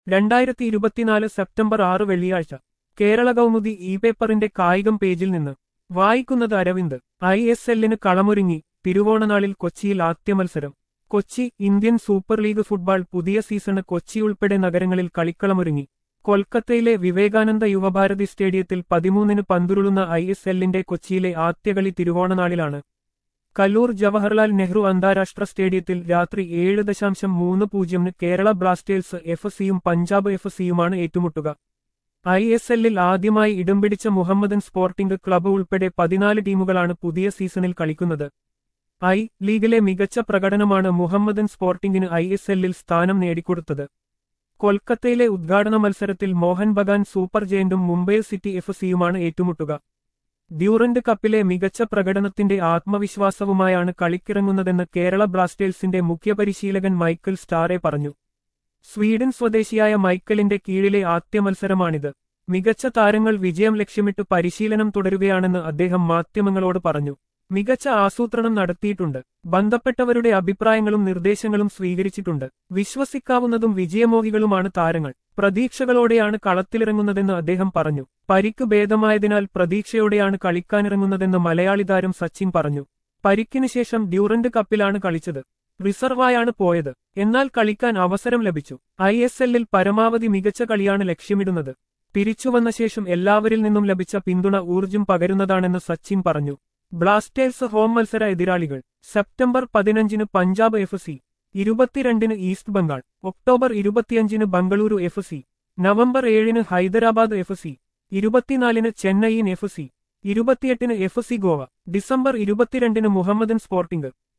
രണ്ടായിരത്തി ഇരുപത്തിനാല് സെപ്റ്റംബർ ആറ് വെള്ളിയാഴ്ച കേരള കൗമുദി ഇ പേപ്പറിന്റെ കായികം പേജിൽ നിന്ന് വായിക്കുന്നത് അരവിന്ദ് ഐ എസ് എല്ലിന് കളമൊരുങ്ങി തിരുവോണനാളിൽ കൊച്ചിയിൽ ആദ്യ മത്സരം Kochi Indian super league football പുതിയ സീസണ് കൊച്ചി ഉൾപ്പെടെ നഗരങ്ങളിൽ കളിക്കളമൊരുങ്ങി കൊൽക്കത്തയിലെ വിവേകാനന്ദ യുവഭാരതി സ്റ്റേഡിയത്തിൽ പതിമൂന്നിന് പന്തുരുളുന്ന ഐ എസ് എല്ലിന്റെ കൊച്ചിയിലെ ആദ്യകളി തിരുവോണനാളിലാണ് കല്ലൂർ ജവഹർലാൽ നെഹ്റു അന്താരാഷ്ട്ര സ്റ്റേഡിയത്തിൽ രാത്രി ഏഴ് ദശാംശം മൂന്ന് പൂജ്യമിന് കേരള ബ്ലാസ്റ്റേഴ്സ് എഫ് സിയും പഞ്ചാബ് എഫ് സിയുമാണ് ഏറ്റുമുട്ടുക ഐ എസ് എല്ലിൽ ആദ്യമായി ഇടം പിടിച്ച മുഹമ്മദൻ സ്പോർട്ടിംഗ് ക്ലബ്ബ് ഉൾപ്പെടെ പതിനാല് ടീമുകളാണ് പുതിയ സീസണിൽ കളിക്കുന്നത് ഐ ലീഗിലെ മികച്ച പ്രകടനമാണ് മുഹമ്മദൻ സ്പോർട്ടിംഗിന് ഐ എസ് എല്ലിൽ സ്ഥാനം നേടിക്കൊടുത്തത് കൊൽക്കത്തയിലെ ഉദ്ഘാടന മത്സരത്തിൽ മോഹൻ ബഗാൻ സൂപ്പർ ജയന്റും മുംബൈ സിറ്റി എഫ് സിയുമാണ് ഏറ്റുമുട്ടുക ഡ്യൂറന്റ് കപ്പിലെ മികച്ച പ്രകടനത്തിന്റെ ആത്മവിശ്വാസവുമായാണ് കളിക്കിറങ്ങുന്നതെന്ന് കേരള ബ്ലാസ്റ്റേഴ്സിന്റെ മുഖ്യപരിശീലകൻ മൈക്കൽ സ്റ്റാറെ പറഞ്ഞു സ്വീഡൻ സ്വദേശിയായ മൈക്കലിന്റെ കീഴിലെ ആദ്യ മത്സരമാണിത് മികച്ച താരങ്ങൾ വിജയം ലക്ഷ്യമിട്ട് പരിശീലനം തുടരുകയാണെന്ന് അദ്ദേഹം മാധ്യമങ്ങളോട് പറഞ്ഞു മികച്ച ആസൂത്രണം നടത്തിയിട്ടുണ്ട് ബന്ധപ്പെട്ടവരുടെ അഭിപ്രായങ്ങളും നിർദ്ദേശങ്ങളും സ്വീകരിച്ചിട്ടുണ്ട് വിശ്വസിക്കാവുന്നതും വിജയമോഹികളുമാണ് താരങ്ങൾ പ്രതീക്ഷകളോടെയാണ് കളത്തിലിറങ്ങുന്നതെന്ന് അദ്ദേഹം പറഞ്ഞു പരിക്ക് ഭേദമായതിനാൽ പ്രതീക്ഷയോടെയാണ് കളിക്കാനിറങ്ങുന്നതെന്ന് മലയാളി താരം സച്ചിൻ പറഞ്ഞു പരിക്കിന് ശേഷം ഡ്യൂറന്റ് കപ്പിലാണ് കളിച്ചത് റിസർവായാണ് പോയത് എന്നാൽ കളിക്കാൻ അവസരം ലഭിച്ചു ഐ എസ് എല്ലിൽ പരമാവധി മികച്ച കളിയാണ് ലക്ഷ്യമിടുന്നത് തിരിച്ചുവന്ന ശേഷം എല്ലാവരിൽ നിന്നും ലഭിച്ച പിന്തുണ ഊർജം പകരുന്നതാണെന്ന് സച്ചിൻ പറഞ്ഞു ബ്ലാസ്റ്റേഴ്സ് ഹോം മത്സര എതിരാളികൾ സെപ്റ്റംബർ പതിനഞ്ചിന് പഞ്ചാബ് എഫ് സി ഇരുപത്തിരണ്ടിന് ഈസ്റ്റ് ബംഗാൾ ഒക്ടോബർ ഇരുപത്തിയഞ്ചിന് ബംഗളൂരു എഫ് സി നവംബർ ഏഴിന് ഹൈദരാബാദ് എഫ് സി ഇരുപത്തിനാലിന് ചെന്നൈയിൻ എഫ് സി ഇരുപത്തിയെട്ടിന് എഫ് സി ഗോവ ഡിസംബർ ഇരുപത്തിരണ്ടിന് മുഹമ്മദൻ സ്പോർട്ടിംഗ്